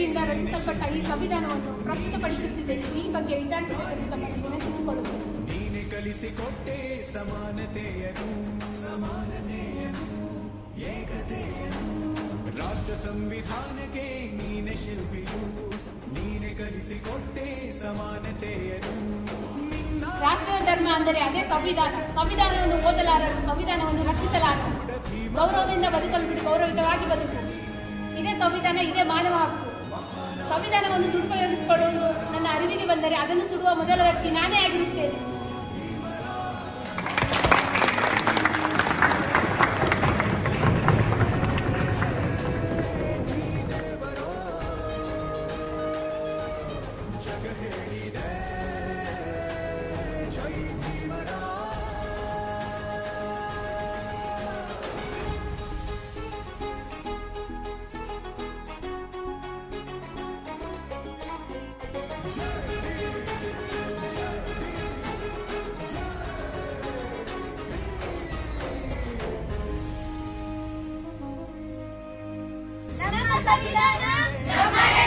ವ್ಯಕ್ತಿಯಿಂದ ರಚಿಸಲ್ಪಟ್ಟ ಈ ಸಂವಿಧಾನವನ್ನು ಪ್ರಸ್ತುತಪಡಿಸುತ್ತಿದ್ದೇನೆ ಈ ಬಗ್ಗೆ ವಿಚಾರಿಸಬೇಕೆಂದು ತಮ್ಮಲ್ಲಿ ವಿನಂತಿಸಿಕೊಳ್ಳುತ್ತೇನೆ ನೀನೆ ಕಲಿಸಿಕೊಟ್ಟೆ ಸಮಾನತೆಯನು ಸಮಾನತೆಯನು ಏಕತೆಯನು ರಾಷ್ಟ್ರ ಸಂವಿಧಾನಕ್ಕೆ ನೀನೆ ಶಿಲ್ಪಿಯು ನೀನೆ ಕಲಿಸಿಕೊಟ್ಟೆ ಸಮಾನತೆಯನು ನಿನ್ನ ರಾಷ್ಟ್ರ ಧರ್ಮ ಅಂದರೆ ಅದೇ ಸಂವಿಧಾನ ಸಂವಿಧಾನವನ್ನು ಓದಲಾರರು ಸಂವಿಧಾನವನ್ನು ರಕ್ಷಿಸಲಾರರು ಗೌರವದಿಂದ ಬದುಕಲು ಬಿಡು ಗೌರವಿತವಾಗಿ ಬದುಕು ಇದೇ ಸಂವಿಧಾನ ಇದೇ ಮಾನವ ಹಕ್ಕು ಸಂವಿಧಾನವನ್ನು ದುರುಪಯೋಗಿಸಿಕೊಳ್ಳುವುದು ನನ್ನ ಅರಿವಿಗೆ ಬಂದರೆ ಅದನ್ನು ಸುಡುವ ಮೊದಲ ವ್ಯಕ್ತಿ ನಾನೇ ಆಗಿರುತ್ತೇನೆ ಜಗ ಹೇಳಿದೆ ಜೈ ಭೀಮರ ನಮ್ಮ ಸಂವಿಧಾನ ನಮ್ಮ